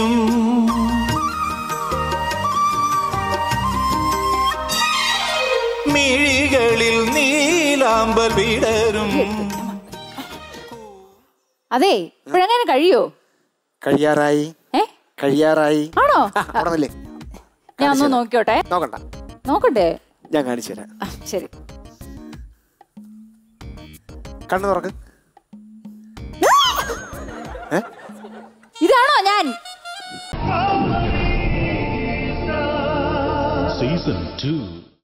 വിരിയും മിഴികളിൽ നീലാമ്പൽ വിടരും അതെ ഇപ്പോഴെങ്ങനെ കഴിയോ കഴിയാറായി ഏ കഴിയാറായി ആണോ ആ, അവിടെ നില്ലേ. ഞാൻ ഒന്ന് നോക്കിയോട്ടെ നോക്കണ്ട നോക്കട്ടെ ഞാൻ കാണിച്ചു തരാം ആ, ശരി കണ്ണു തുറക്ക് ഏ? ഇതാണോ ഞാൻ Season 2.